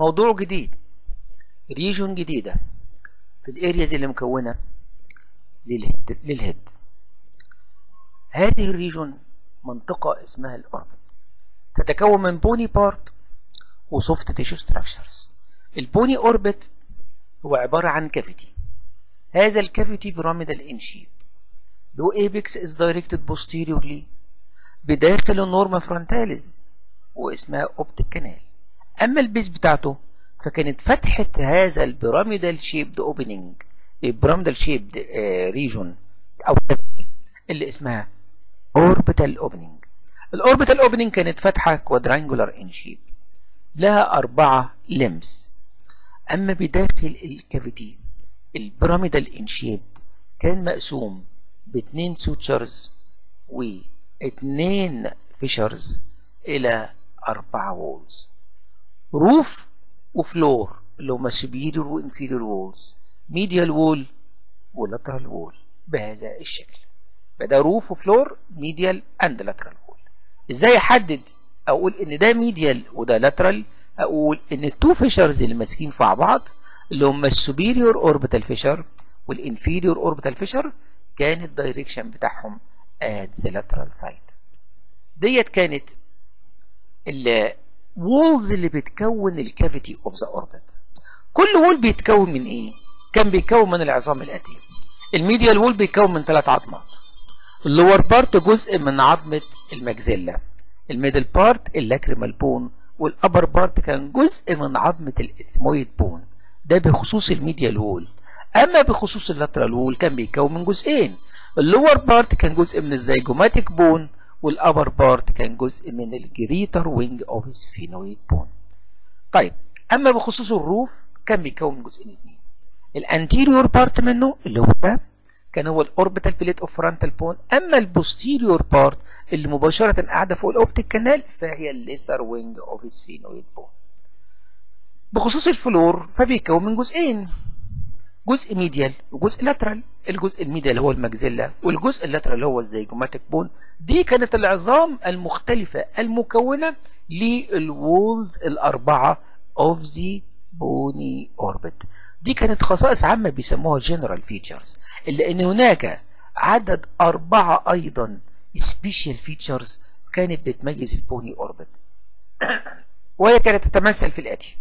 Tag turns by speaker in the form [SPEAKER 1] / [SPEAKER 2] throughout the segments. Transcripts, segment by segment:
[SPEAKER 1] موضوع جديد ريجون جديدة في الارياز اللي مكونة للهيد, للهيد. هذه الريجون منطقة اسمها الأوربت تتكون من بوني بارت وسوفت تيشو ستراكشرز البوني أوربت هو عبارة عن كافيتي هذا الكافيتي بيراميدال ان شيب له apex is directed posteriorly بداخل النورما فرونتاليز واسمها اوبتيك كانال اما البيز بتاعته فكانت فتحة هذا البيراميدال شيبد اوبننج البيراميدال شيبد ريجون او اللي اسمها اوربيتال اوبننج الاوربيتال اوبننج كانت فتحة كوادرانجولار ان شيب لها أربعة لمس أما بداخل الكافيتي البيراميدال ان شيب كان مقسوم باتنين سوتشرز واتنين فيشرز إلى أربعة وولز روف وفلور اللي هما سوبيريور وانفيريور وولز ميديال وول ولاترال وول بهذا الشكل فده روف وفلور ميديال اند لاترال وول ازاي احدد اقول ان ده ميديال وده لاترال اقول ان التو فيشرز اللي ماسكين في بعض اللي هم السوبيريور اوربيتال فيشر والانفيريور اوربيتال فيشر كان الدايركشن بتاعهم at the lateral side ديت كانت الوولز اللي بتكون الكافيتي اوف ذا اوربت كل وول بيتكون من ايه كان بيتكون من العظام الاتيه الميديال وول بيتكون من ثلاث عظمات اللور بارت جزء من عظمه المجزله الميدل بارت اللاكريمال بون والابر بارت كان جزء من عظمه الاثمويد بون ده بخصوص الميديال وول اما بخصوص اللاترال وول كان بيتكون من جزئين اللور بارت كان جزء من الزيجوماتيك بون والابر بارت كان جزء من الجريتر وينج اوف سفينويد بون طيب اما بخصوص الروف كان بيتكون من جزئين اثنين الانتيريور بارت منه اللي هو ده كان هو الاوربيتال بليت اوف فرونتال بون اما البوستيريور بارت اللي مباشره قاعده فوق الاوبتيك كانال فهي الليسر وينج اوف سفينويد بون بخصوص الفلور فبيتكون من جزئين جزء ميديال وجزء لاترال الجزء الميديال هو المجزلة والجزء اللاترال هو الزيجوماتيك بون دي كانت العظام المختلفة المكونة للوولز الأربعة of the bony orbit دي كانت خصائص عامة بيسموها general features إلا أن هناك عدد أربعة أيضا special features كانت بتميز البوني أوربت وهي كانت تتمثل في الآتي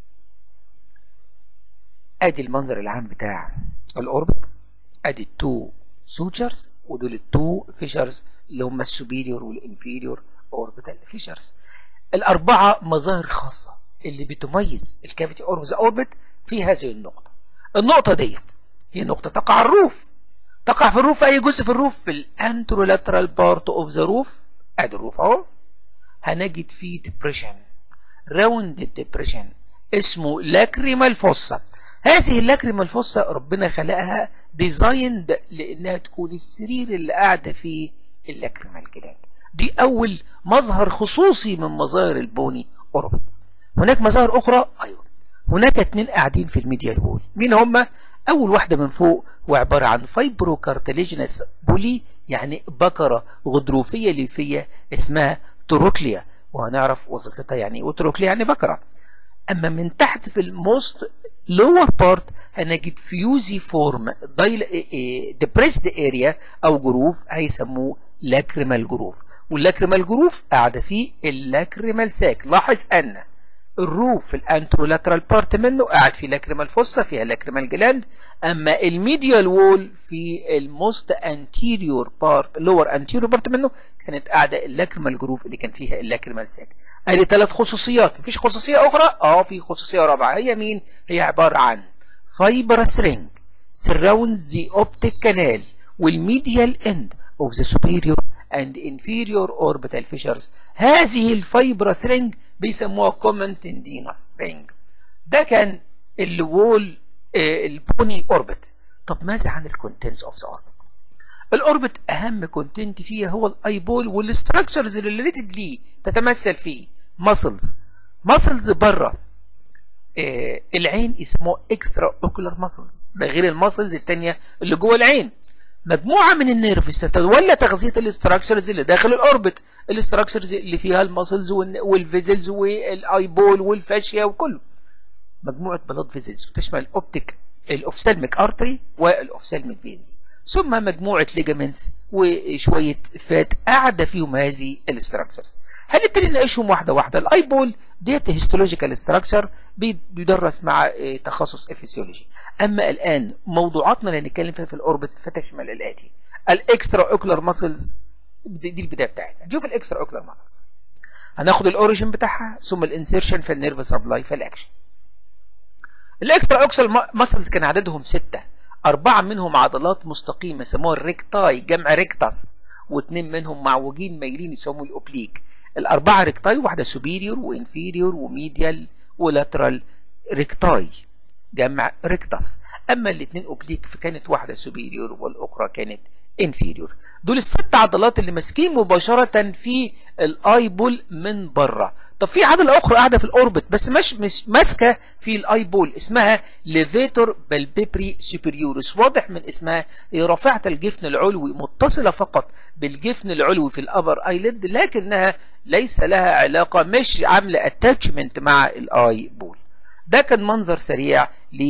[SPEAKER 1] ادي المنظر العام بتاع الاوربت ادي التو سوتشرز ودول التو فيشرز اللي هم السوبيريور والانفيريور اوربيتال فيشرز الاربعه مظاهر خاصه اللي بتميز الكافيتي اوف ذا اوربت في هذه النقطه النقطه ديت هي نقطه تقع على الروف تقع في الروف اي جزء في الروف في الانترولاترال بارت اوف ذا روف ادي الروف اهو هنجد فيه ديبريشن راوند ديبريشن اسمه لاكريمال فوسا هذه اللاكريما الفصة ربنا خلقها ديزايند لانها تكون السرير اللي قاعده فيه اللاكريما الجلاند دي اول مظهر خصوصي من مظاهر البوني اوربت هناك مظاهر اخرى ايوه هناك اتنين قاعدين في الميديال وول مين هما اول واحده من فوق هو عباره عن فايبرو كارتليجنس بولي يعني بكره غضروفيه ليفيه اسمها تروكليا وهنعرف وظيفتها يعني ايه تروكليا يعني بكره اما من تحت في الموست lower part هنجد فيوزي فورم depressed area او جروف هيسموه لاكريمال جروف واللاكريمال جروف قاعده فيه اللاكريمال ساك لاحظ ان الروف في الانترولاترال بارت منه قاعد في لاكريمال فوسا فيها لاكريمال جلاند اما الميديال وول في الموست انتيريور بارت لور انتيريور بارت منه كانت قاعده اللاكريمال جروف اللي كان فيها اللاكريمال ساك ادي ثلاث خصوصيات مفيش خصوصيه اخرى اه في خصوصيه رابعه هي مين هي عباره عن fibrous ring surrounds the optic canal والميديال end of the superior and inferior orbital fissures هذه الفايبرس رينج بيسموها common tendinous ring ده كان الوول آه البوني اوربت طب ماذا عن الكونتنتس اوف ذا اوربت الاوربت اهم كونتنت فيها هو الايبول والستراكشرز اللي ريليتد ليه تتمثل فيه ماسلز ماسلز بره آه العين يسموها اكسترا اوكولار ماسلز ده غير الماسلز الثانيه اللي جوه العين مجموعه من النيرفز تتولى تغذيه الاستراكشرز اللي داخل الاوربت الاستراكشرز اللي فيها الماسلز والفيزلز والايبول والفاشيا وكله مجموعة بلاد فيزلز وتشمل الاوبتيك الاوفسالميك ارتري والاوفسالميك فينز ثم مجموعة ليجامنتس وشوية فات قاعدة فيهم هذه الاستراكشرز هنبتدي نناقشهم واحدة واحدة الاي بول ديت هيستولوجيكال استراكشر بيدرس مع تخصص الفسيولوجي اما الان موضوعاتنا اللي هنتكلم فيها في الاوربت فتشمل الاتي الاكسترا اوكلر ماسلز دي البدايه بتاعتنا نشوف الاكسترا اوكلر ماسلز هناخد الاوريجن بتاعها ثم الانسيرشن في النيرف سبلاي في الاكشن الاكسترا اوكسل ماسلز كان عددهم ستة أربعة منهم عضلات مستقيمة سموها الريكتاي جمع ريكتاس واثنين منهم معوجين مايلين يسموه الأوبليك الأربعة ريكتاي واحدة سوبيريور وإنفيريور وميديال ولاترال ريكتاي جمع ريكتاس أما الاثنين أوبليك فكانت واحدة سوبيريور والأخرى كانت انفيريور دول الست عضلات اللي ماسكين مباشرة في الايبول من بره طب في عضلة اخرى قاعدة في الاوربت بس مش مش ماسكة في الايبول اسمها ليفيتور بالبيبري سوبريورس واضح من اسمها هي رافعة الجفن العلوي متصلة فقط بالجفن العلوي في الابر ايليد لكنها ليس لها علاقة مش عاملة اتاتشمنت مع الايبول ده كان منظر سريع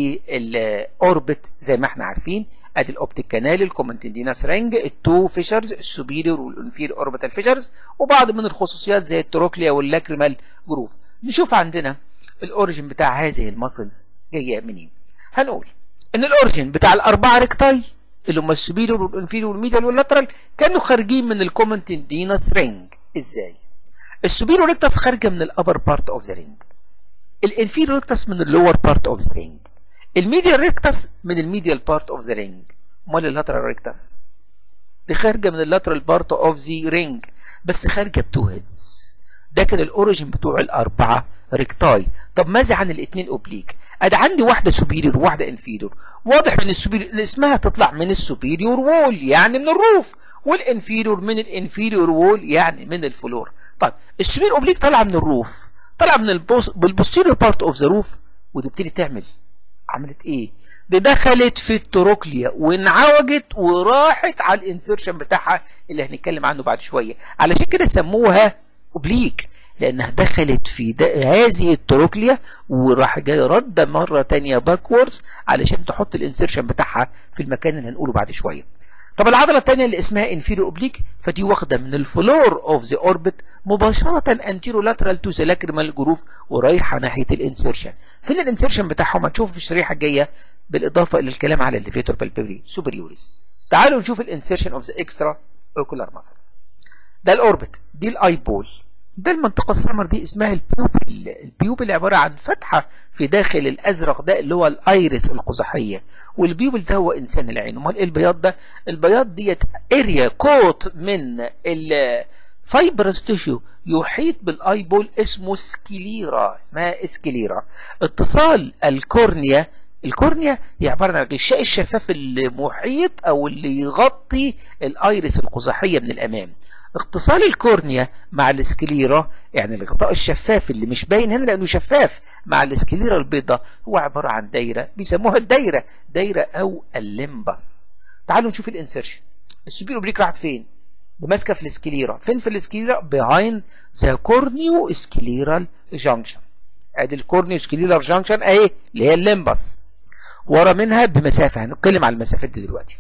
[SPEAKER 1] للاوربت زي ما احنا عارفين ادي الاوبتيك كانال الكومنتنديناس رينج التو فيشرز السوبيريور والانفير اوربيتال فيشرز وبعض من الخصوصيات زي التروكليا واللاكريمال جروف نشوف عندنا الاوريجن بتاع هذه الماسلز جايه منين هنقول ان الاوريجن بتاع الاربعه ريكتاي اللي هم السوبيريور والانفيريور والميديال واللاترال كانوا خارجين من الكومنتنديناس رينج ازاي السوبيريور ريكتاس خارجه من الابر بارت اوف ذا رينج الانفيريور ريكتاس من اللور بارت اوف ذا رينج الميديال ريكتاس من الميديال بارت اوف ذا رينج امال اللاترال ريكتاس دي خارجه من اللاترال بارت اوف ذا رينج بس خارجه بتو هيدز ده كان الاوريجن بتوع الاربعه ريكتاي طب ماذا عن الاثنين اوبليك ادي عندي واحده سوبيريور وواحده انفيريور واضح من السوبيريور اسمها تطلع من السوبيريور وول يعني من الروف والانفيريور من الانفيريور وول يعني من الفلور طيب السوبيريور اوبليك طالعه من الروف طالعه من البوستيريور بارت اوف ذا روف وتبتدي تعمل عملت ايه دي دخلت في التروكليا وانعوجت وراحت على الانسيرشن بتاعها اللي هنتكلم عنه بعد شويه علشان كده سموها اوبليك لانها دخلت في هذه التروكليا وراح جاي رد مره تانية باكوردز علشان تحط الانسيرشن بتاعها في المكان اللي هنقوله بعد شويه طب العضله الثانيه اللي اسمها انفيريور اوبليك فدي واخده من الفلور اوف ذا اوربت مباشره انتيرو لاترال تو ذا لاكريمال جروف ورايحه ناحيه الانسيرشن فين الانسيرشن بتاعهم هنشوفه في الشريحه الجايه بالاضافه الى الكلام على الليفيتور بالبيبري سوبريوريس تعالوا نشوف الانسيرشن اوف ذا اكسترا اوكولار ماسلز ده الاوربت دي الاي بول ده المنطقة السمر دي اسمها البيوبل البيوبل عبارة عن فتحة في داخل الأزرق ده اللي هو الأيرس القزحية والبيوبل ده هو إنسان العين أمال إيه البياض ده البياض ديت اريا كوت من الفايبرس تيشو يحيط بالاي بول اسمه سكليرا اسمها اسكليرا اتصال الكورنيا الكورنيا هي عبارة عن الغشاء الشفاف المحيط أو اللي يغطي الأيرس القزحية من الأمام اتصال الكورنيا مع الاسكليرا يعني الغطاء الشفاف اللي مش باين هنا لانه شفاف مع الاسكليرا البيضاء هو عباره عن دايره بيسموها الدايره دايره او الليمبس تعالوا نشوف الانسرشن السوبيرو بريك راحت فين ماسكه في الاسكليرا فين في الاسكليرا behind ذا كورنيو اسكليرال جانكشن ادي الكورنيو اسكليرال جانكشن اهي اللي هي الليمبس ورا منها بمسافه هنتكلم على المسافات دي دلوقتي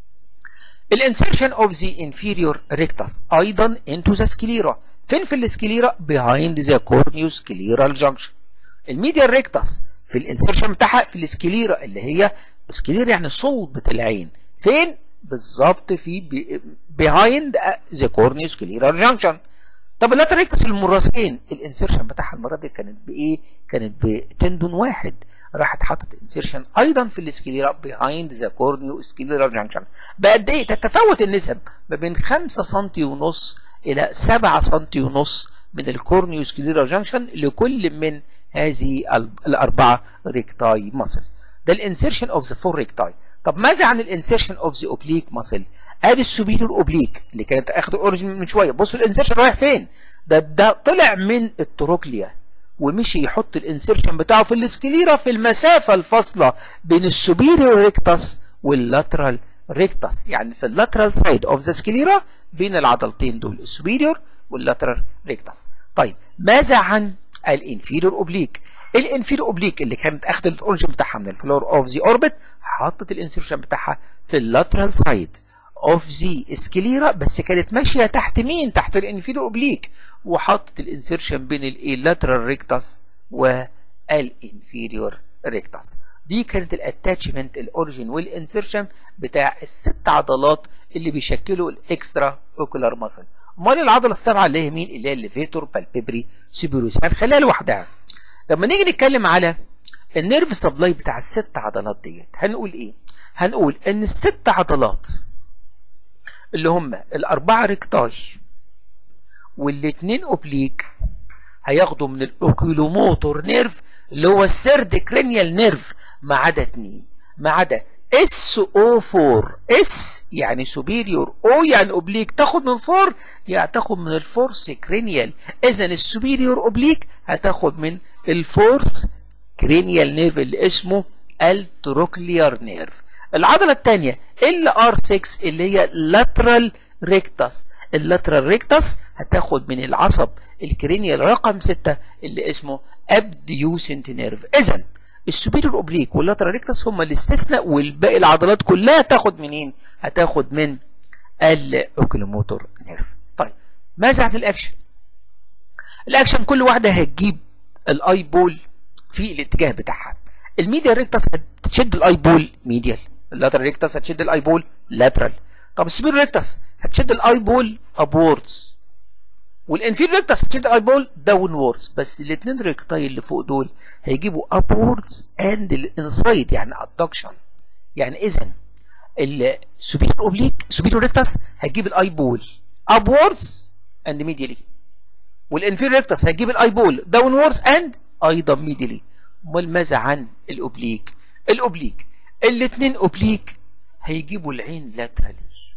[SPEAKER 1] الانسرشن اوف ذا انفيريور ريكتاس ايضا انتو ذا سكليرا فين في السكليرا behind ذا كورنيو سكليرال جانكشن الميديال ريكتاس في الانسرشن بتاعها في السكليرا اللي هي سكليرا يعني صلبة العين فين بالظبط في behind ذا كورنيو سكليرال جانكشن طب اللاتر ريكتاس المراسين الانسرشن بتاعها المره دي كانت بايه كانت بتندون واحد راحت حاطط انسيرشن ايضا في السكليرا بيهايند ذا كورنيو سكليرا جانكشن بقد ايه تتفاوت النسب ما بين 5 سم ونص الى 7 سم ونص من الكورنيو سكليرا جانكشن لكل من هذه الاربعه ريكتاي ماسل ده الانسيرشن اوف ذا فور ريكتاي طب ماذا عن الانسيرشن اوف ذا اوبليك ماسل ادي السوبيريور اوبليك اللي كانت اخد اوريجن من شويه بصوا الانسيرشن رايح فين ده ده طلع من التروكليا ومشي يحط الانسيرشن بتاعه في السكليرا في المسافة الفاصلة بين السوبيريور ريكتاس واللاترال ريكتاس يعني في اللاترال سايد اوف ذا سكليرا بين العضلتين دول السوبيريور واللاترال ريكتاس طيب ماذا عن الانفيريور اوبليك الانفيريور اوبليك اللي كانت اخذت الاوريجن بتاعها من الفلور اوف ذا اوربت حطت الانسيرشن بتاعها في اللاترال سايد اوف ذا سكليرا بس كانت ماشيه تحت مين تحت الانفيريور اوبليك وحطت الانسيرشن بين اللاترال ريكتاس والانفيريور ريكتاس دي كانت الاتاتشمنت الاوريجن والانسيرشن بتاع الست عضلات اللي بيشكلوا الاكسترا اوكولار ماسل امال العضله السابعه اللي هي مين اللي هي الليفيتور بالبيبري سيبيروس هنخليها لوحدها لما نيجي نتكلم على النيرف سبلاي بتاع الست عضلات ديت هنقول ايه هنقول ان الست عضلات اللي هم الاربعه ريكتاي والاثنين اوبليك هياخدوا من الاوكيلوموتور نيرف اللي هو السيرد كرينيال نيرف ما عدا اتنين ما عدا اس او 4 اس يعني سوبيريور او يعني اوبليك تاخد من 4 يعني تاخد من الفورس كرينيال اذا السوبيريور اوبليك هتاخد من الفورس كرينيال نيرف اللي اسمه التروكليار نيرف العضله الثانيه ال ار 6 اللي هي لاترال ريكتاس اللاترال ريكتاس هتاخد من العصب الكرينيال رقم 6 اللي اسمه ابديوسنت نيرف اذا السوبيريور اوبليك واللاترال ريكتاس هم الاستثناء والباقي العضلات كلها تاخد منين هتاخد من الاوكيلوموتور نيرف طيب ماذا عن الاكشن الاكشن كل واحده هتجيب الاي بول في الاتجاه بتاعها الميديال ريكتاس هتشد الاي بول ميديال اللاترال ريكتاس هتشد الاي بول لاترال طب السوبيريور ريكتاس هتشد الاي بول ابوردز والانفير ريكتاس هتشد الاي بول داون ووردز بس الاثنين ريكتاي اللي فوق دول هيجيبوا ابوردز اند الانسايد يعني ادكشن يعني اذا السوبيريور اوبليك سوبيريور ريكتاس هتجيب الاي بول ابوردز اند ميديالي والانفير ريكتاس هتجيب الاي بول داون ووردز اند ايضا ميديالي امال ماذا عن الاوبليك الاوبليك الاثنين اوبليك هيجيبوا العين لاترالي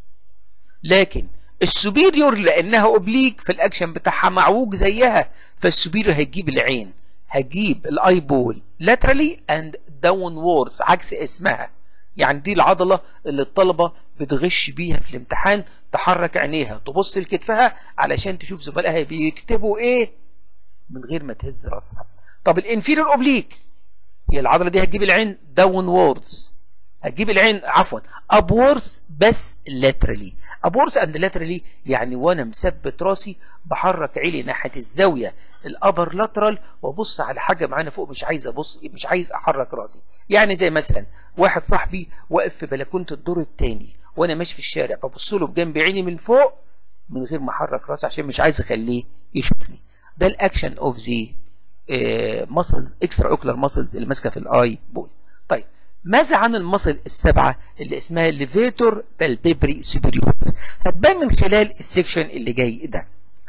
[SPEAKER 1] لكن السوبيريور لانها اوبليك في الاكشن بتاعها معوج زيها فالسوبيريور هتجيب العين هتجيب الاي بول لاترالي اند داون ووردز عكس اسمها يعني دي العضله اللي الطلبه بتغش بيها في الامتحان تحرك عينيها تبص لكتفها علشان تشوف زملائها بيكتبوا ايه من غير ما تهز راسها طب الانفيريور اوبليك هي العضله دي هتجيب العين داون ووردز هتجيب العين عفوا ابوردز بس لاترالي ابوردز اند لاترالي يعني وانا مثبت راسي بحرك عيني ناحيه الزاويه الابر لاترال وابص على حاجه معانا فوق مش عايز ابص مش عايز احرك راسي يعني زي مثلا واحد صاحبي واقف في بلكونه الدور الثاني وانا ماشي في الشارع ببص له بجنب عيني من فوق من غير ما احرك راسي عشان مش عايز اخليه يشوفني ده الاكشن اوف ذا ماسلز اكسترا اوكلر ماسلز اللي ماسكه في الاي بول طيب ماذا عن المصل السبعة اللي اسمها ليفيتور بالبيبري سوبريورز هتبان من خلال السكشن اللي جاي ده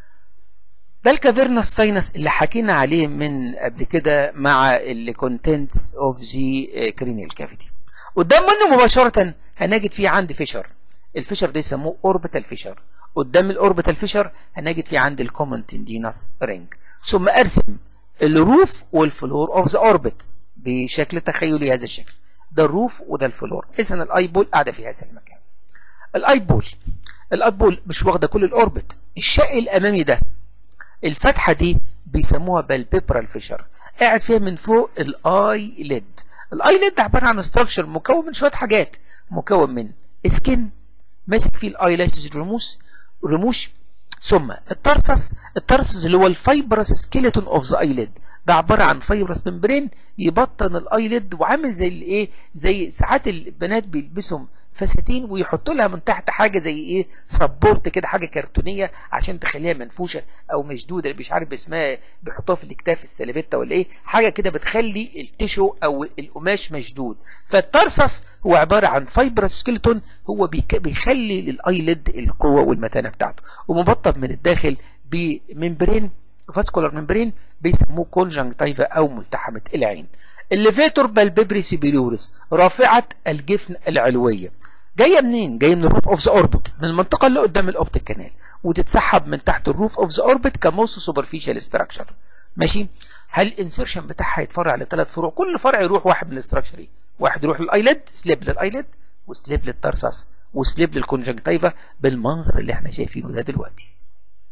[SPEAKER 1] ده الكافيرنس ساينس اللي حكينا عليه من قبل كده مع الكونتنتس اوف ذا كرينيال كافيتي قدام منه مباشرة هنجد فيه عندي فيشر الفيشر ده يسموه اوربيتال فيشر قدام الاوربيتال فيشر هنجد فيه عندي الكومن تندينس رينج ثم ارسم الروف والفلور اوف ذا اوربت بشكل تخيلي هذا الشكل ده الروف وده الفلور اذا الاي بول قاعده في هذا المكان الاي بول الاي بول مش واخده كل الاوربت الشق الامامي ده الفتحه دي بيسموها بالبيبرال فيشر قاعد فيها من فوق الاي ليد الاي ليد عباره عن ستراكشر مكون من شويه حاجات مكون من سكين ماسك فيه الاي لاشز الرموش رموش ثم الترسس الترسس اللي هو الفايبرس سكيلتون اوف ذا ايليد ده عباره عن فايبرس ممبرين يبطن الايليد وعامل زي الايه زي ساعات البنات بيلبسهم فساتين ويحطوا لها من تحت حاجه زي ايه سبورت كده حاجه كرتونيه عشان تخليها منفوشه او مشدوده مش عارف اسمها بيحطوها في الاكتاف السلبته ولا ايه حاجه كده بتخلي التشو او القماش مشدود فالترسس هو عباره عن فايبرس سكيلتون هو بيخلي للايليد القوه والمتانه بتاعته ومبطن من الداخل بممبرين فاسكولار ممبرين بيسموه كونجنكتيفا او ملتحمه العين الليفيتور بالبيبري سيبيريورس رافعه الجفن العلويه جايه منين جايه من الروف اوف ذا اوربت من المنطقه اللي قدام الاوبتيك كانال وتتسحب من تحت الروف اوف ذا اوربت كموست سوبرفيشال ستراكشر ماشي هل الانسرشن بتاعها هيتفرع لثلاث فروع كل فرع يروح واحد من الاستراكشر ايه واحد يروح للايليد سليب للايليد وسليب للترسس وسليب للكونجنكتيفا بالمنظر اللي احنا شايفينه ده دلوقتي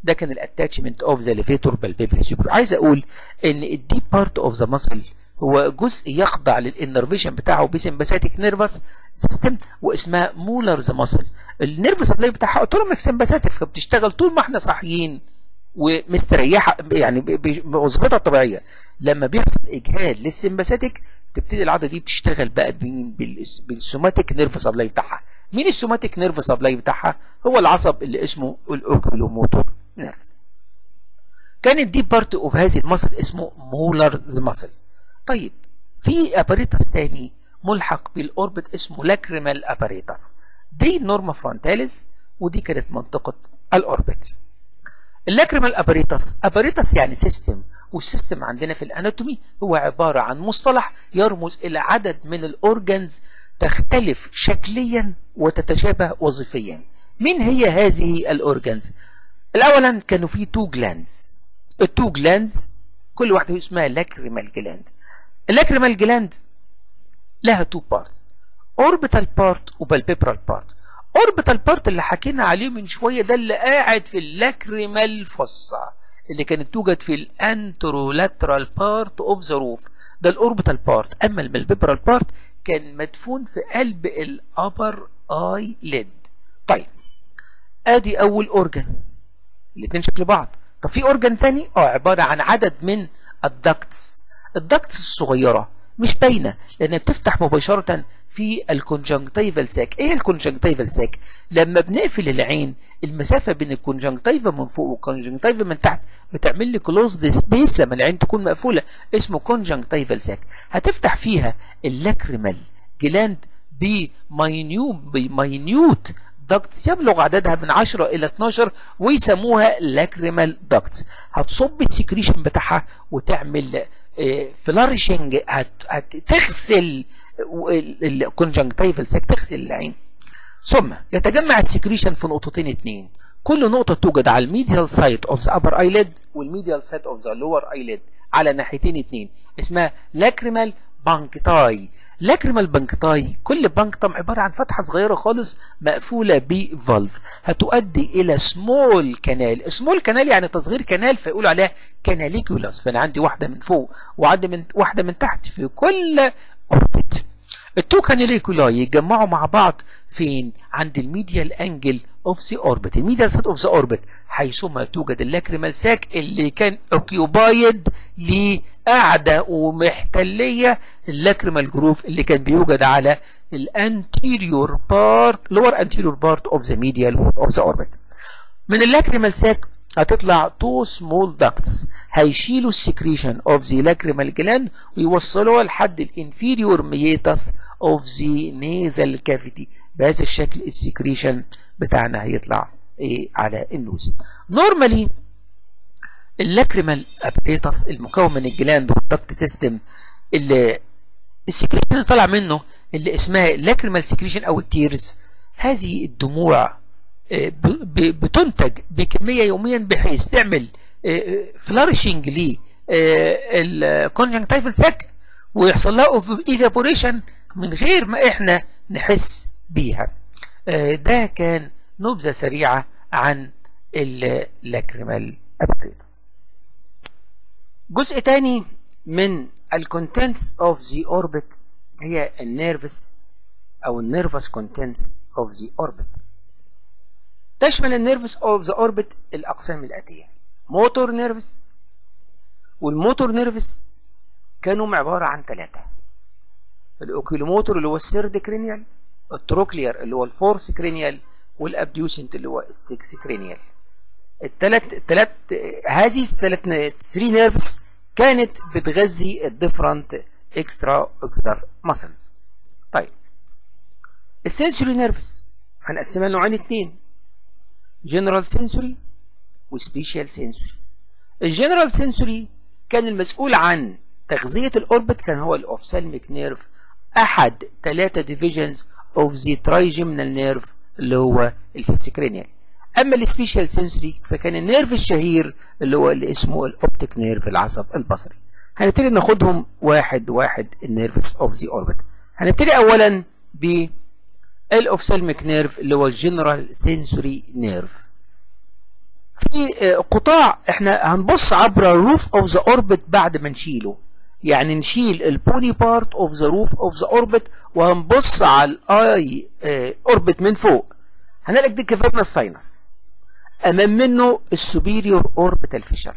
[SPEAKER 1] ده كان الاتاتشمنت اوف ذا ليفيتور بالبيبري سيكول عايز اقول ان الديب بارت اوف ذا ماسل هو جزء يخضع للانرفيشن بتاعه بسمباثيك نيرفس سيستم واسمها مولرز ماسل النيرف سبلاي بتاعها اوتونوميك سمباثيك فبتشتغل طول ما احنا صاحيين ومستريحه يعني بوظيفتها الطبيعيه لما بيحصل اجهاد للسمباثيك تبتدي العضله دي بتشتغل بقى بالسوماتيك نيرف سبلاي بتاعها مين السوماتيك نيرف سبلاي بتاعها هو العصب اللي اسمه الاوكيلوموتور نيرف كان الديب بارت اوف هذه المصل اسمه مولرز ماسل طيب في اباريتس تاني ملحق بالاوربت اسمه لاكريمال اباريتس دي نورما فرونتاليس ودي كانت منطقه الاوربت اللاكريمال اباريتس اباريتس يعني سيستم والسيستم عندنا في الاناتومي هو عبارة عن مصطلح يرمز الى عدد من الاورجنز تختلف شكليا وتتشابه وظيفيا مين هي هذه الاورجنز الاولا كانوا في تو جلاندز التو جلاندز كل واحدة اسمها لاكريمال جلاند اللاكريمال جلاند لها تو بارت اوربيتال بارت وبالبيبرال بارت اوربيتال بارت اللي حكينا عليه من شوية ده اللي قاعد في اللاكريمال فوسا اللي كانت توجد في الانترولاترال بارت اوف ذا روف ده الاوربيتال بارت اما البالبيبرال بارت كان مدفون في قلب الابر اي ليد طيب ادي اول اورجن الاثنين شكل بعض طب في اورجن تاني اه عبارة عن عدد من الدكتس الدكتس الصغيرة مش باينة لأنها بتفتح مباشرة في الكونجنكتيفال ساك ايه الكونجنكتيفال ساك لما بنقفل العين المسافة بين الكونجنكتيفا من فوق والكونجنكتيفا من تحت بتعمل لي كلوزد سبيس لما العين تكون مقفولة اسمه كونجنكتيفال ساك هتفتح فيها اللاكريمال جلاند بماينيو بماينيوت دكتس يبلغ عددها من 10 الى 12 ويسموها لاكريمال دكتس هتصب السكريشن بتاعها وتعمل فلارشنج هتغسل الكونجنكتيفال ساك تغسل العين ثم يتجمع السكريشن في نقطتين اتنين كل نقطة توجد على الميديال سايد اوف ذا upper eyelid والميديال سايد اوف ذا lower eyelid على ناحيتين اتنين اسمها لاكريمال بانكتاي لاكريمال بانكتاي كل بانكتم عبارة عن فتحة صغيرة خالص مقفولة بفالف هتؤدي إلى سمول كانال سمول كانال يعني تصغير كانال فيقولوا عليها كاناليكولاس فأنا عندي واحدة من فوق وعندي من واحدة من تحت في كل أوربت التو كاناليكولاي يتجمعوا مع بعض فين عند الميديال انجل اوف ذا اوربت الميديال سايد اوف ذا اوربت حيثما توجد اللاكريمال ساك اللي كان اوكيوبايد لقاعده ومحتليه اللاكريمال جروف اللي كان بيوجد على الانتيريور بارت لور انتيريور بارت اوف ذا ميديال اوف ذا اوربت من اللاكريمال ساك هتطلع تو سمول داكتس هيشيلوا السكريشن اوف ذا لاكريمال جلاند ويوصلوها لحد الانفيريور ميتاس اوف ذا نيزل كافيتي بهذا الشكل السكريشن بتاعنا هيطلع ايه على النوز نورمالي اللاكريمال ابريتاس المكون من الجلاند والدكت سيستم اللي السكريشن اللي طالع منه اللي اسمها لاكريمال سكريشن او التيرز هذه الدموع بتنتج بكمية يوميا بحيث تعمل فلارشنج ل الكونجنكتيفال ساك ويحصل لها ايفابوريشن من غير ما احنا نحس بيها ده كان نبذة سريعة عن اللاكريمال ابريتس جزء تاني من الكونتنتس اوف ذا اوربت هي النيرفس او النيرفس كونتنتس اوف ذا اوربت تشمل النيرفس اوف ذا اوربت الاقسام الاتيه موتور نيرفس والموتور نيرفس كانوا عباره عن ثلاثه الاوكيلوموتور اللي هو السيرد كرينيال التروكلير اللي هو الفورس كرينيال والابديوسنت اللي هو السكس كرينيال الثلاث الثلاث هذه الثلاث 3 نيرفس كانت بتغذي الديفرنت اكسترا اوكيولار ماسلز طيب السنسوري نيرفس هنقسمها لنوعين اثنين جنرال سنسوري وسبيشال سنسوري الجنرال سنسوري كان المسؤول عن تغذية الأوربت كان هو الأوفسالميك نيرف أحد ثلاثة ديفيجنز اوف ذا ترايجيمنال نيرف اللي هو الفيفت كرينيال أما السبيشال سنسوري فكان النيرف الشهير اللي هو اللي اسمه الأوبتيك نيرف العصب البصري هنبتدي ناخدهم واحد واحد النيرفز اوف ذا اوربت هنبتدي أولا ب الاوفسالميك نيرف اللي هو الجنرال سنسوري نيرف في قطاع احنا هنبص عبر الروف اوف ذا اوربت بعد ما نشيله يعني نشيل البوني بارت اوف ذا روف اوف ذا اوربت وهنبص على الاي اوربت من فوق هنلاقي دي كافيرنا ساينس امام منه السوبيريور اوربيتال فيشر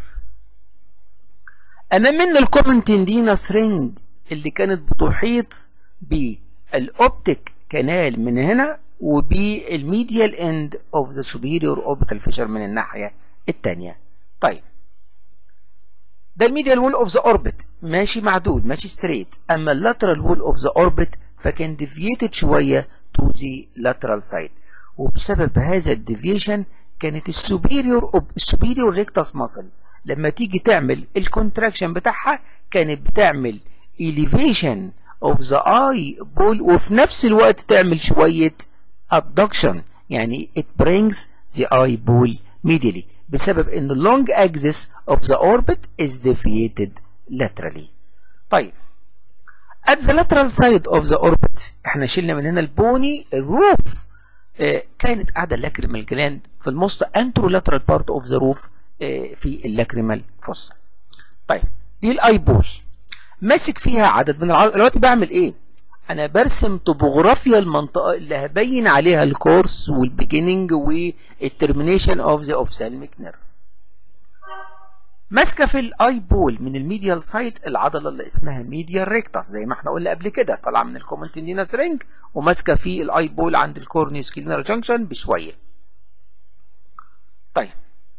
[SPEAKER 1] امام منه الكومن تندينس رينج اللي كانت بتحيط بالاوبتيك كانال من هنا وبالميديال اند اوف ذا سوبيريور اوربيتال فيشر من الناحيه الثانيه طيب ده الميديال وول اوف ذا اوربت ماشي معدول ماشي ستريت اما اللاترال وول اوف ذا اوربت فكان ديفييتد شويه تو ذا لاترال سايد وبسبب هذا الديفيشن كانت السوبيريور السوبيريور ريكتاس ماسل لما تيجي تعمل الكونتراكشن بتاعها كانت بتعمل elevation of the eye ball وفي نفس الوقت تعمل شوية abduction يعني it brings the eye ball medially بسبب ان the long axis of the orbit is deviated laterally طيب at the lateral side of the orbit احنا شلنا من هنا البوني الروف اه كانت قاعدة اللاكريمال جلاند في الموست anterolateral part of the roof اه في اللاكريمال فوسا طيب دي الاي بول ماسك فيها عدد من العضلات دلوقتي بعمل ايه انا برسم توبوغرافيا المنطقه اللي هبين عليها الكورس والبيجيننج والترمينيشن اوف ذا اوفسالميك نيرف ماسكه في الاي بول من الميديال سايد العضله اللي اسمها ميديال ريكتاس زي ما احنا قلنا قبل كده طالعه من الكومنتينينس رينج وماسكه في الاي بول عند الكورنيوس كلينر جانكشن بشويه طيب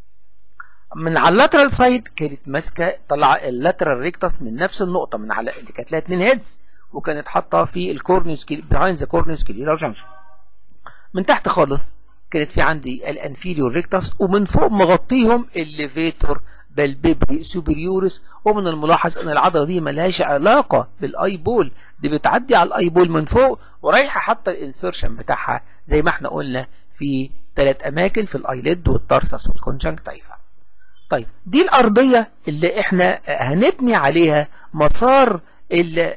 [SPEAKER 1] من على اللاترال سايد كانت ماسكه طلع اللاترال ريكتاس من نفس النقطه من على اللي كانت لها اتنين هيدز وكانت حاطه في الكورنيوس بيهايند ذا كورنيوس كلينر جانكشن من تحت خالص كانت في عندي الانفيريور ريكتاس ومن فوق مغطيهم الليفيتور بالبيبري سوبريورس ومن الملاحظ ان العضله دي ملهاش علاقه بالاي بول دي بتعدي على الاي بول من فوق ورايحه حتى الانسيرشن بتاعها زي ما احنا قلنا في ثلاث اماكن في الايليد والترسس والكونجنكتيفا طيب دي الارضيه اللي احنا هنبني عليها مسار ال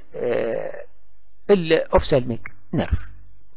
[SPEAKER 1] الاوفسالميك نيرف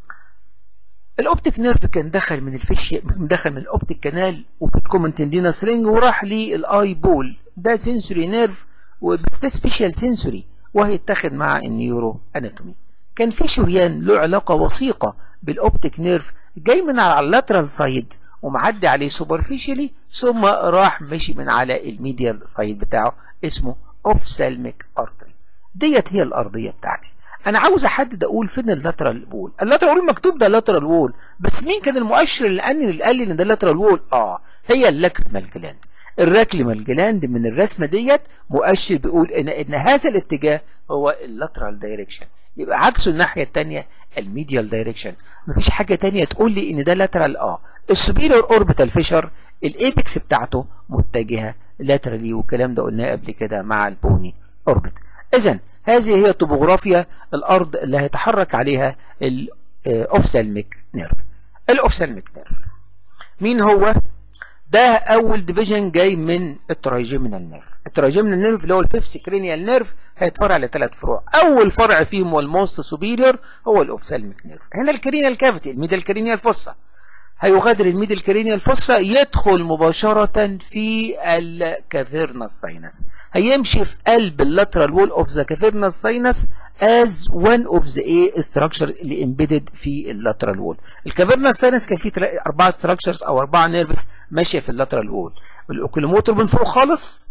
[SPEAKER 1] الاوبتيك نيرف كان دخل من الفيش دخل من الاوبتيك كانال وفي الكومن تندينس رينج وراح للاي بول ده سنسوري نيرف وده سبيشال سنسوري وهيتاخد مع النيورو اناتومي كان في شريان له علاقه وثيقه بالاوبتيك نيرف جاي من على اللاترال سايد ومعدي عليه سوبرفيشالي ثم راح مشي من على الميديال سايد بتاعه اسمه اوفسالميك ارتري ديت هي الارضيه بتاعتي انا عاوز احدد اقول فين اللاترال وول اللاترال وول مكتوب ده لاترال وول بس مين كان المؤشر اللي قال اللي قال لي ان ده لاترال وول اه هي اللاكريمال جلاند الراكليمال جلاند من الرسمه ديت مؤشر بيقول ان ان هذا الاتجاه هو اللاترال دايركشن يبقى عكسه الناحيه الثانيه الميديال دايركشن مفيش حاجه ثانيه تقول لي ان ده لاترال اه السوبيريور اوربيتال فيشر الايبكس بتاعته متجهه لاترالي والكلام ده قلناه قبل كده مع البوني اوربت اذا هذه هي طبوغرافيا الارض اللي هيتحرك عليها الاوفسالميك نيرف الاوفسالميك نيرف مين هو ده اول ديفيجن جاي من الترايجيمينال نيرف الترايجيمينال نيرف اللي هو البيفس كرينيال نيرف هيتفرع لثلاث فروع اول فرع فيهم والموست سوبيريور هو الاوفسالميك نيرف هنا الكرينيال كافيتي الميدل كرينيال فوسا هيغادر الميدل كرينيال فوسا يدخل مباشرة في الكافيرنس ساينس هيمشي في قلب اللاترال وول اوف ذا كافيرنس ساينس as one of the A structure اللي embedded في اللاترال وول الكافيرنس ساينس كان فيه اربعة structures او اربعة نيرفز ماشية في اللاترال وول الاوكيلوموتر من فوق خالص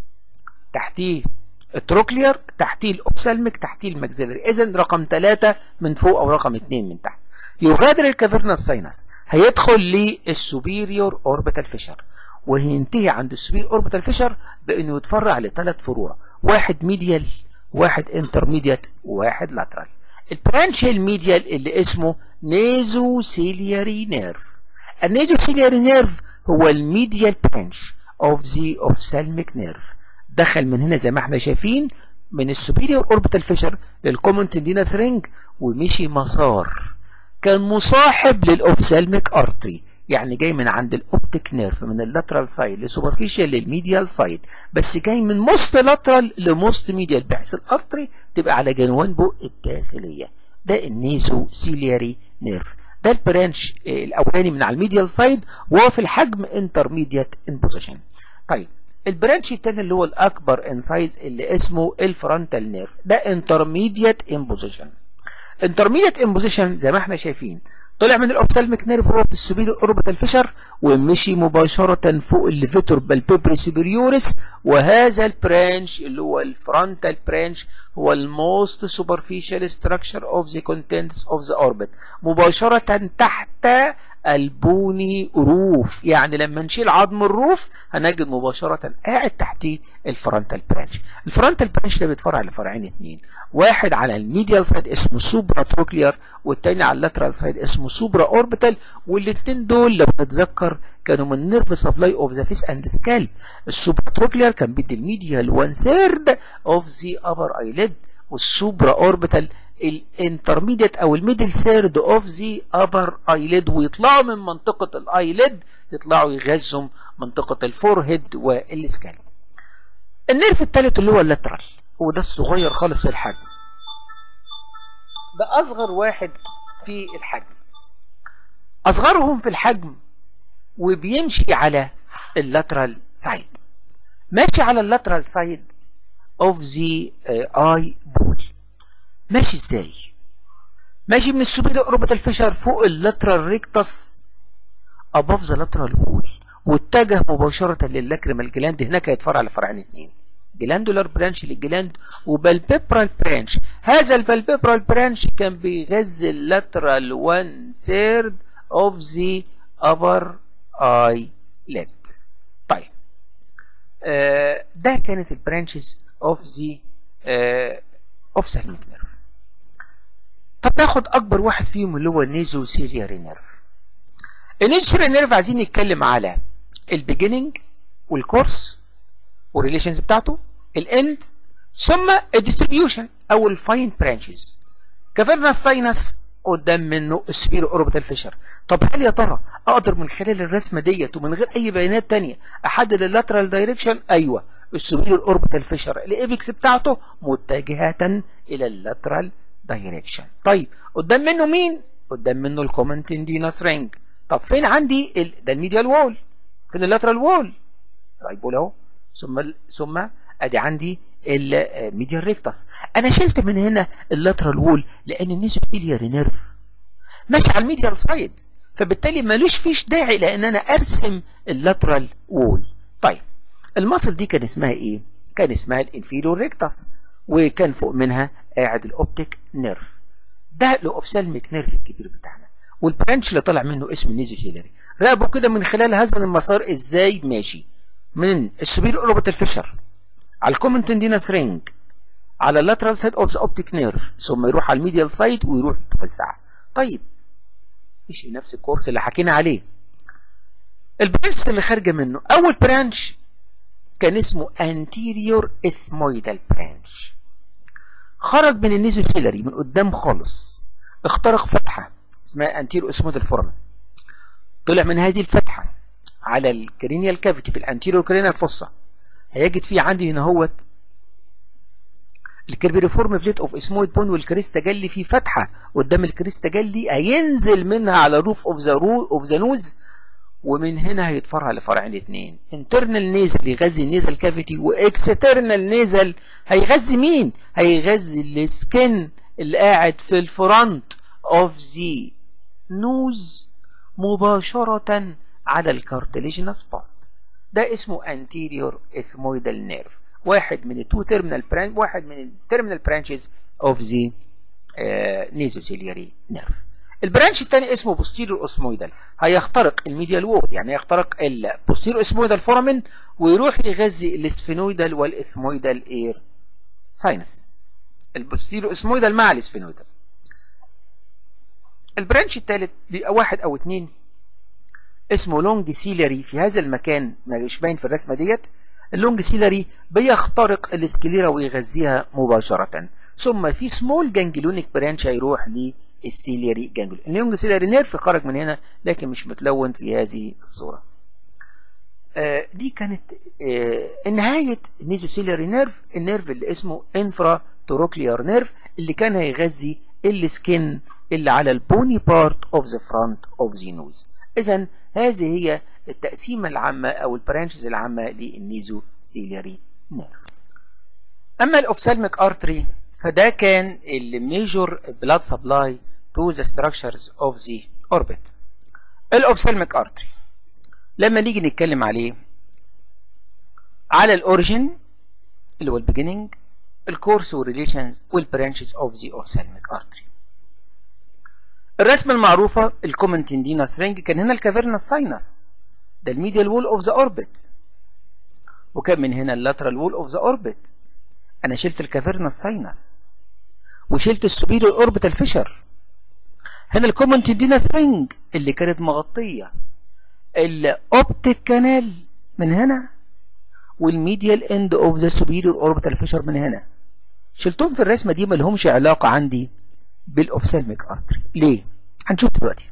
[SPEAKER 1] تحتيه التروكلير تحتيه الاوبسالميك تحتيه الماكسيلري اذا رقم ثلاثة من فوق او رقم اثنين من تحت يغادر الكافيرنس ساينس هيدخل للسوبيريور اوربيتال فيشر وهينتهي عند السوبيريور اوربيتال فيشر بانه يتفرع لثلاث فروع واحد ميديال واحد انترميديات وواحد لاترال البرانش الميديال اللي اسمه نيزو سيلياري نيرف النيزو سيلياري نيرف هو الميديال برانش اوف ذا اوفسالميك نيرف دخل من هنا زي ما احنا شايفين من السوبيريور اوربيتال فيشر للكومن تندينس رينج ومشي مسار كان مصاحب للاوفسالميك ارتري يعني جاي من عند الاوبتيك نيرف من اللاترال سايد لسوبرفيشال للميديال سايد بس جاي من موست لاترال لموست ميديال بحيث الارتري تبقى على جنوانبه الداخليه ده النيزو سيلياري نيرف ده البرانش الاولاني من على الميديال سايد وهو في الحجم انترميديت ان بوزيشن طيب البرانش التاني اللي هو الاكبر ان سايز اللي اسمه الفرونتال نيرف ده انترميديت ان بوزيشن انترميديت ان بوزيشن زي ما احنا شايفين طلع من الاوبسالميك نيرف هو في السوبيريور اوربيتال فيشر ومشي مباشرة فوق الليفيتور بالبيبري سوبريوريس وهذا البرانش اللي هو الفرونتال برانش هو الموست سوبرفيشال ستراكشر اوف ذا كونتنتس اوف ذا اوربت مباشرة تحت البوني روف يعني لما نشيل عظم الروف هنجد مباشرة قاعد تحتيه الفرونتال برانش الفرونتال برانش ده بيتفرع لفرعين اتنين واحد على الميديال سايد اسمه سوبرا تروكلير والتاني على اللاترال سايد اسمه سوبرا اوربيتال والاتنين دول لو نتذكر كانوا من نيرف سبلاي اوف ذا فيس اند سكالب السوبرا تروكلير كان بيدي الميديال وان ثيرد اوف ذا ابر ايليد والسوبرا اوربيتال الانترميديت او الميدل سيرد اوف ذا ابر ايليد ويطلعوا من منطقه الايليد يطلعوا يغذوا منطقه الفورهيد والسكالب النيرف الثالث اللي هو اللاترال وده الصغير خالص في الحجم ده اصغر واحد في الحجم اصغرهم في الحجم وبيمشي على اللاترال سايد ماشي على اللاترال سايد اوف ذا اي بول ماشي ازاي ماشي من السوبيريور اوربيتال فيشر فوق اللاترال ريكتس اباف ذا لاترال وول واتجه مباشرة للاكريمال جلاند هناك هيتفرع لفرعين اثنين جلاندولار برانش للجلاند وبالبيبرال برانش هذا البالبيبرال برانش كان بيغذي اللاترال 1 ثيرد اوف ذا ابر اي ليد طيب آه ده كانت البرانشز اوف ذا اوف سيرميك نيرف طب ناخد اكبر واحد فيهم اللي هو النيزو سيرياري نيرف النيزو سيرياري نيرف عايزين نتكلم على البيجيننج والكورس والريليشنز بتاعته الاند ثم الديستريبيوشن او الفاين برانشز كفرنا الساينس قدام منه السبيرو اوربيتال فيشر طب هل يا ترى اقدر من خلال الرسمه ديت ومن غير اي بيانات تانية احدد اللاترال دايركشن ايوه السبيرو اوربيتال فيشر الايبكس بتاعته متجهه الى اللاترال دايركشن طيب قدام منه مين قدام منه الكومن تندينس رينج طب فين عندي ال... ده الميديال وول فين اللاترال وول طيب اهو ثم ثم ادي عندي الميديال ريكتس انا شلت من هنا اللاترال وول لان النيزوفيلياري نيرف ماشي على الميديال سايد فبالتالي ملوش فيش داعي لان انا ارسم اللاترال وول طيب المصل دي كان اسمها ايه كان اسمها الانفيريور ريكتس وكان فوق منها قاعد الاوبتيك نيرف ده الاوفسالميك نيرف الكبير بتاعنا والبرانش اللي طالع منه اسم النيزوفيلياري راقبوا كده من خلال هذا المسار ازاي ماشي من السوبير اوربيتال فيشر على الكومن تندينس رينج على اللاترال سايد اوف ذا اوبتيك نيرف ثم يروح على الميديال سايد ويروح يتوسع طيب مش نفس الكورس اللي حكينا عليه البرانش اللي خارجه منه اول برانش كان اسمه anterior ethmoidal branch خرج من النيزوسيلري من قدام خالص اخترق فتحة اسمها anterior ethmoidal foramen طلع من هذه الفتحة على الكرينيال كافيتي في الانتيريور كرينيال فوسا هيجد فيه عندي هنا هو الكربيريفورم بليت اوف اسمويد بون والكريستا جلي فيه فتحه قدام الكريستا جلي هينزل منها على روف اوف ذا رو اوف ذا نوز ومن هنا هيتفرع لفرعين اتنين انترنال نيزل يغذي النيزل كافيتي واكسترنال نيزل هيغذي مين هيغذي السكن اللي قاعد في الفرونت اوف ذا نوز مباشره على الكارتليجينس بارت ده اسمه anterior ethmoidal nerve واحد من التو تيرمينال برانش واحد من التيرمينال برانشز اوف ذا نيزوسيلياري نيرف البرانش الثاني اسمه posterior osmoidal هيخترق الميديال وول يعني هيخترق البوستيريور اسمويدال فورامين ويروح يغذي الاسفينويدال والاثمويدال اير ساينسز البوستيريور اسمويدال مع الاسفينويدال البرانش الثالث بيبقى واحد او اثنين اسمه لونج سيلري في هذا المكان مش باين في الرسمه ديت اللونج سيلري بيخترق السكليرا ويغذيها مباشره ثم في سمول جانجلونيك برانش هيروح للسيلري جانجلون اللونج سيلري نيرف خرج من هنا لكن مش متلون في هذه الصوره آه دي كانت آه نهايه النيزوسيلري نيرف النيرف اللي اسمه انفرا توروكليار نيرف اللي كان هيغذي السكين اللي على البوني بارت اوف ذا فرونت اوف ذا نوز اذا هذه هي التقسيمه العامه او البرانشز العامه للنيزو سيلياري نيرف اما الاوفسالميك ارتري فده كان الميجور بلاد سبلاي تو ذا ستراكشرز اوف ذا اوربت الاوفسالميك ارتري لما نيجي نتكلم عليه على الاوريجين اللي هو البيجيننج الكورس والريليشنز والبرانشز اوف ذا اوفسالميك ارتري الرسمه المعروفه الكومن تندينس رينج كان هنا الكافيرنا ساينس ده الميديال وول اوف ذا اوربت وكان من هنا اللاترال وول اوف ذا اوربت انا شلت الكافيرنا ساينس وشلت السوبيريور اوربيتال فيشر هنا الكومن تندينس رينج اللي كانت مغطيه الاوبتيك كانال من هنا والميديال اند اوف ذا سوبيريور اوربيتال فيشر من هنا شلتهم في الرسمه دي ما لهمش علاقه عندي بالاوفسالميك ارتري ليه هنشوف دلوقتي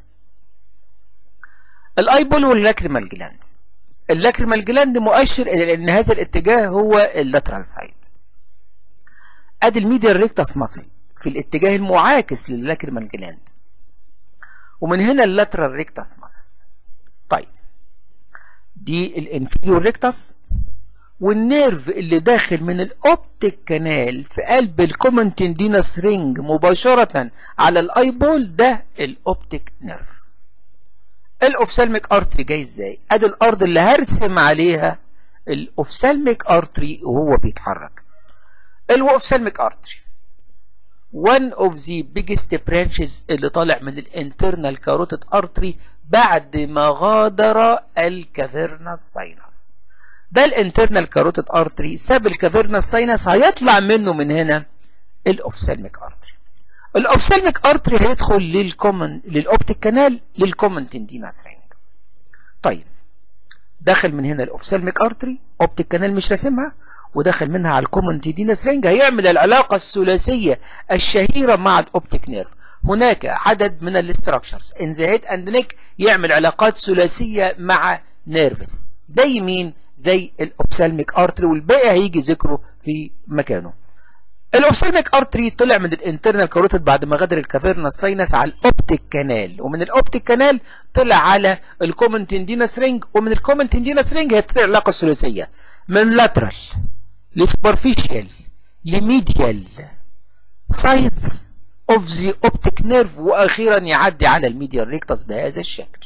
[SPEAKER 1] الايبول واللاكريمال جلاند اللاكريمال جلاند مؤشر الى ان هذا الاتجاه هو اللاترال سايد ادي الميديال ريكتاس ماسل في الاتجاه المعاكس لللاكريمال جلاند ومن هنا اللاترال ريكتاس ماسل طيب دي الانفيريور ريكتاس والنيرف اللي داخل من الاوبتيك كانال في قلب الكومن تندينس رينج مباشرة على الايبول ده الاوبتيك نيرف الاوفسالميك ارتري جاي ازاي ادي الارض اللي هرسم عليها الاوفسالميك ارتري وهو بيتحرك الاوفسالميك ارتري one of the biggest branches اللي طالع من الانترنال كاروتيد ارتري بعد ما غادر الكافيرنس ساينس ده الانترنال كاروتيد ارتري ساب الكافيرنس ساينس هيطلع منه من هنا الاوفسالميك ارتري الاوفسالميك ارتري هيدخل للكومن للاوبتيك كانال للكومن تنديناس رينج طيب دخل من هنا الاوفسالميك ارتري اوبتيك كانال مش راسمها ودخل منها على الكومن تنديناس رينج هيعمل العلاقه الثلاثيه الشهيره مع الاوبتيك نيرف هناك عدد من الاستراكشرز ان ذا هيد اند نيك يعمل علاقات ثلاثيه مع نيرفس زي مين زي الاوبسالميك ارتري والباقي هيجي ذكره في مكانه الاوبسالميك ارتري طلع من الانترنال كاروتيد بعد ما غادر الكافيرنا ساينس على الاوبتيك كانال ومن الاوبتيك كانال طلع على الكومن تندينس رينج ومن الكومن تندينس رينج هتطلع العلاقه الثلاثيه من لاترال لسوبرفيشال لميديال سايتس اوف ذا اوبتيك نيرف واخيرا يعدي على الميديال ريكتس بهذا الشكل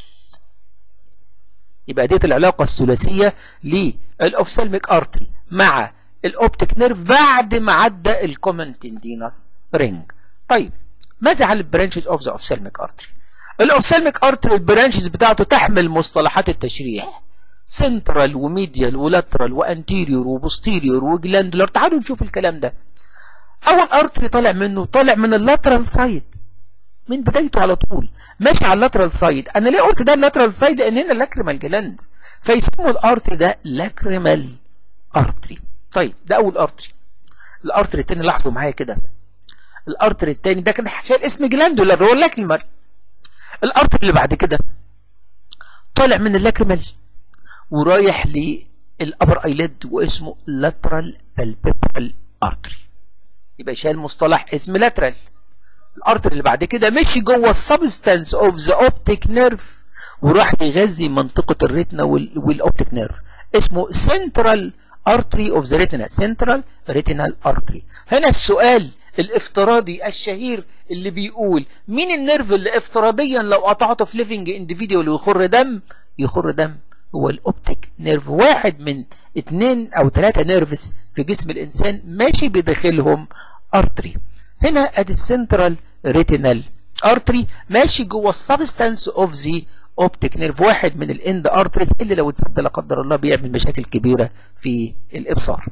[SPEAKER 1] يبقى ديت العلاقة الثلاثية للأوفسالميك أرتري مع الأوبتيك نيرف بعد ما عدى الكومن تندينس رينج طيب ماذا عن البرانشز اوف ذا أوفسالميك أرتري الأوفسالميك أرتري البرانشز بتاعته تحمل مصطلحات التشريح سنترال وميديال ولاترال وانتيريور وبوستيريور وجلاندولار تعالوا نشوف الكلام ده أول أرتري طالع منه طالع من اللاترال سايد من بدايته على طول ماشي على اللاترال سايد انا ليه قلت ده اللاترال سايد لان هنا لاكريمال جلاند فيسموا الارتري ده لاكريمال ارتري طيب ده اول ارتري الارتري التاني لاحظوا معايا كده الارتري التاني ده كان شايل اسم جلاندولار هو اللاكريمال الارتري اللي بعد كده طالع من اللاكريمال ورايح للابر ايليد واسمه لاترال بالبيبرال ارتري يبقى شايل مصطلح اسم لاترال الارتر اللي بعد كده مشي جوه السبستانس اوف ذا اوبتيك نيرف وراح يغذي منطقه الريتنا والاوبتيك نيرف اسمه سنترال ارتري اوف ذا ريتنا سنترال ريتينال ارتري هنا السؤال الافتراضي الشهير اللي بيقول مين النيرف اللي افتراضيا لو قطعته في ليفنج انديفيديوال ويخر دم يخر دم هو الاوبتيك نيرف واحد من اتنين او ثلاثة نيرفس في جسم الانسان ماشي بداخلهم ارتري هنا ادي السنترال ريتينال ارتري ماشي جوه السبستانس اوف ذا اوبتيك نيرف واحد من الاند ارتريز اللي لو اتسد لا قدر الله بيعمل مشاكل كبيره في الابصار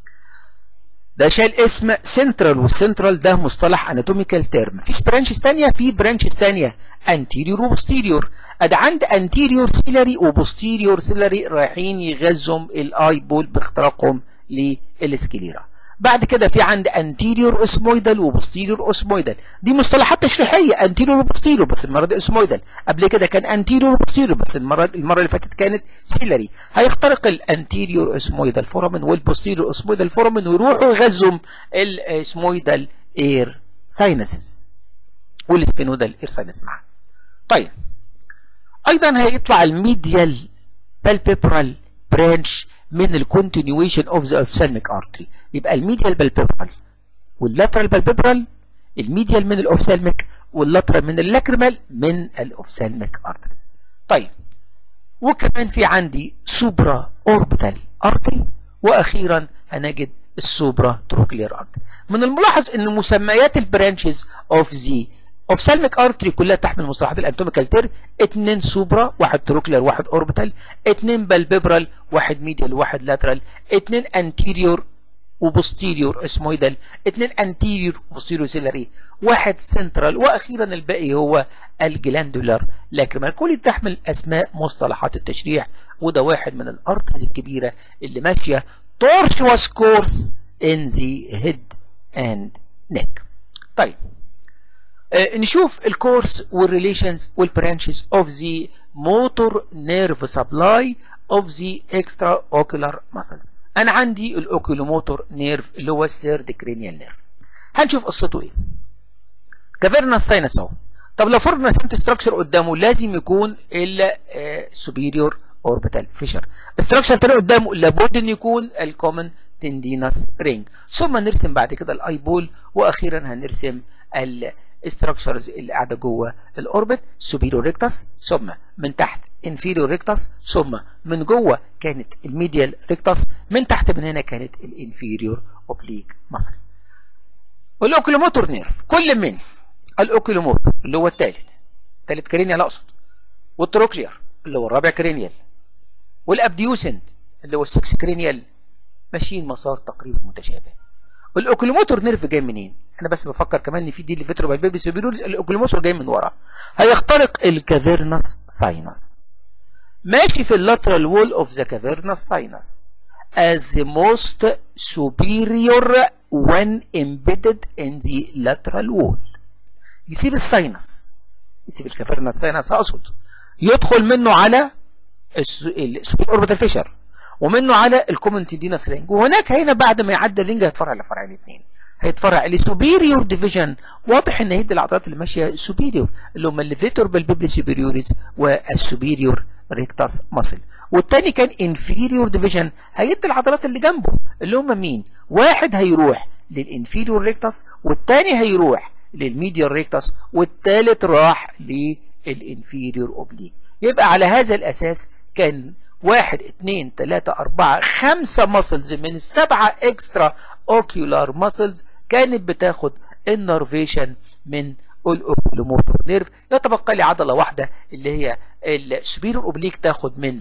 [SPEAKER 1] ده شايل اسم سنترال والسنترال ده مصطلح اناتوميكال تيرم مفيش برانشز ثانيه في برانشز ثانيه انتيريور وبوستيريور ادي عند انتيريور سيلري وبوستيريور سيلري رايحين يغذوا الاي بول باختراقهم للسكليرا بعد كده في عند انتيريور اسمويدال وبوستيريور اسمويدال دي مصطلحات تشريحيه انتيريور وبوستيريور بس المره دي اسمويدال قبل كده كان انتيريور وبوستيريور بس المره المره اللي فاتت كانت سيلري هيخترق الانتيريور اسمويدال فورامين والبوستيريور اسمويدال فورامين ويروحوا يغذوا الاسمويدال اير ساينسز والسبينودال ايرساينس معا طيب ايضا هيطلع الميديال بالبيبرال برانش من الكونتينيويشن اوف ذا اوفسالميك ارتري يبقى الميديال بالبيبرال واللاترال بالبيبرال الميديال من الاوفسالميك واللاترال من اللاكريمال من الاوفسالميك ارتريز طيب وكمان في عندي سوبرا اوربيتال ارتري واخيرا هنجد السوبرا تروكلير ارتري من الملاحظ ان مسميات البرانشز اوف ذا اوفسالميك ارتري كلها تحمل مصطلحات الاناتوميكال تير اتنين سوبرا واحد تروكلير واحد اوربيتال اتنين بالبيبرال واحد ميديال واحد لاترال اتنين انتيريور وبوستيريور اسمويدال اتنين انتيريور وبوستيريور سيلاري واحد سنترال واخيرا الباقي هو الجلاندولار لاكريمال كل تحمل اسماء مصطلحات التشريح وده واحد من الارترز الكبيره اللي ماشيه tortuous course in the head and neck طيب آه نشوف الكورس والريليشنز والبرانشز of the motor nerve supply of the extraocular muscles انا عندي الاوكيلوموتور نيرف اللي هو السيرد كرينيال نيرف هنشوف قصته ايه كافيرنا الساينس اهو طب لو فرضنا سنت ستراكشر قدامه لازم يكون السوبيريور اوربيتال فيشر استراكشر تاني قدامه لابد ان يكون الكومن تندينس رينج ثم نرسم بعد كده الاي بول واخيرا هنرسم الاستراكشرز اللي قاعده جوه الاوربت سوبيريور ريكتس ثم من تحت انفيريور ريكتس ثم من جوه كانت الميديال ريكتس من تحت من هنا كانت الانفيريور اوبليك ماسل والاوكيلوموتور نيرف كل من الاوكيلوموتور اللي هو الثالث ثالث كرينيال اقصد والتروكلير اللي هو الرابع كرينيال والابديوسنت اللي هو السكس كرينيال ماشيين مسار تقريبا متشابه والاوكيلوموتور نيرف جاي منين انا بس بفكر كمان ان في دي اللي بالبيبي سوبيروليس الاوكيلوموتور جاي من ورا هيخترق الكافيرنس ساينس ماشي في اللاترال وول اوف ذا كافيرنس ساينس as the most superior when embedded in the lateral wall يسيب الساينس يسيب الكافيرنس ساينس اقصد يدخل منه على السوبر اوربيتال فيشر ومنه على الكومن تندينس رينج وهناك هنا بعد ما يعدي الرينج هيتفرع لفرعين اثنين هيتفرع لسوبيريور ديفيجن واضح ان هي دي العضلات اللي ماشيه سوبيريور اللي هم الليفيتور بالبيبلي سوبيريوريس والسوبيريور ريكتاس ماسل والتاني كان انفيريور ديفيجن هيدي العضلات اللي جنبه اللي هم مين واحد هيروح للانفيريور ريكتاس والتاني هيروح للميديال ريكتاس والتالت راح للانفيريور اوبليك يبقى على هذا الاساس كان واحد اتنين تلاتة اربعة خمسة ماسلز من السبعة اكسترا اوكيولار ماسلز كانت بتاخد النرفيشن من الاوكيلوموتور نيرف يتبقى لي عضلة واحدة اللي هي السبيرور اوبليك تاخد من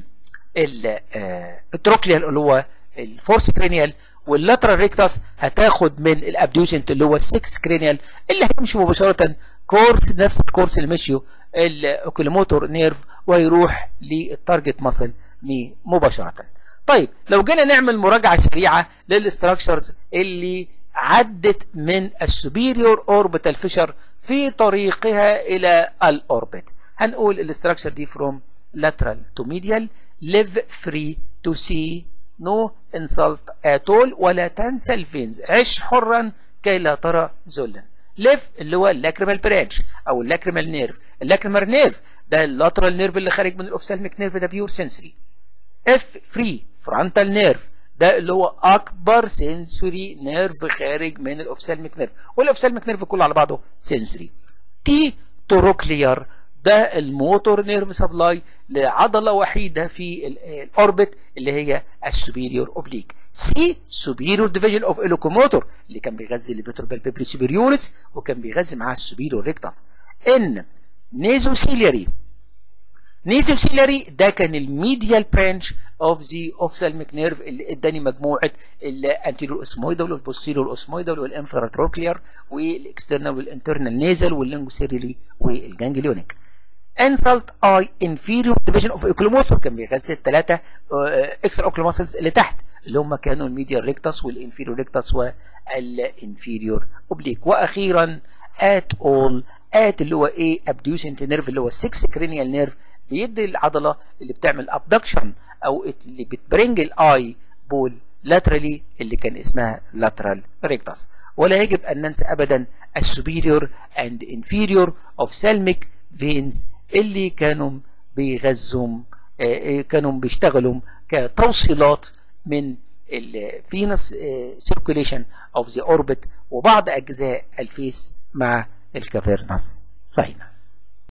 [SPEAKER 1] التروكليال اللي هو الفورس كرينيال واللاترال ريكتاس هتاخد من الابديوسنت اللي هو السكس كرينيال اللي هيمشي مباشرة كورس نفس الكورس اللي مشيه الاوكيلوموتور نيرف ويروح للتارجت ماسل مباشرة طيب لو جينا نعمل مراجعة سريعة للاستراكشرز اللي عدت من السوبيريور اوربيتال فيشر في طريقها الى الاوربت هنقول الاستراكشر دي from lateral to medial live free to see no insult at all ولا تنسى الفينز عش حرا كي لا ترى ذلا ليف اللي هو اللاكريمال برانش او اللاكريمال نيرف اللاكريمال نيرف ده اللاترال نيرف اللي خارج من الاوفسالميك نيرف ده بيور سنسوري اف فري فرونتال نيرف ده اللي هو اكبر سنسوري نيرف خارج من الاوفسالميك نيرف والاوفسالميك نيرف كله على بعضه سنسوري تي توروكليار ده الموتور نيرف سبلاي لعضلة وحيدة في الاوربت اللي هي السوبيريور اوبليك سي سوبيريور ديفيجن اوف الوكوموتور اللي كان بيغذي الليفيتور بالبيبري سوبيريوريس وكان بيغذي معاه السوبيريور ريكتاس ان نيزوسيلياري نيزوسيلاري ده كان الميديال برانش اوف ذا اوفسالميك نيرف اللي اداني مجموعه الانتيريور اسمويدال والبوستيريور اسمويدال والانفراتروكلير والاكسترنال والانترنال نيزل واللينجوسيريلي والجانجليونيك انسلت اي انفيريور ديفيجن اوف اوكلوموتور كان بيغذي الثلاثه اكسترا اوكلو ماسلز اللي تحت اللي هم كانوا الميديال ريكتاس والانفيريور ريكتاس والانفيريور اوبليك واخيرا ات اول ات اللي هو ايه ابديوسنت نيرف اللي هو 6 كرينيال نيرف بيدي العضله اللي بتعمل ابدكشن او اللي بتبرنج الاي بول laterally اللي كان اسمها lateral rectus ولا يجب أن ننسى أبدا السوبيريور and inferior ophthalmic veins اللي كانوا بيغذوا كانوا بيشتغلوا كتوصيلات من الفينس سيركوليشن اوف ذا اوربت وبعض اجزاء الفيس مع الكافيرنس ساينس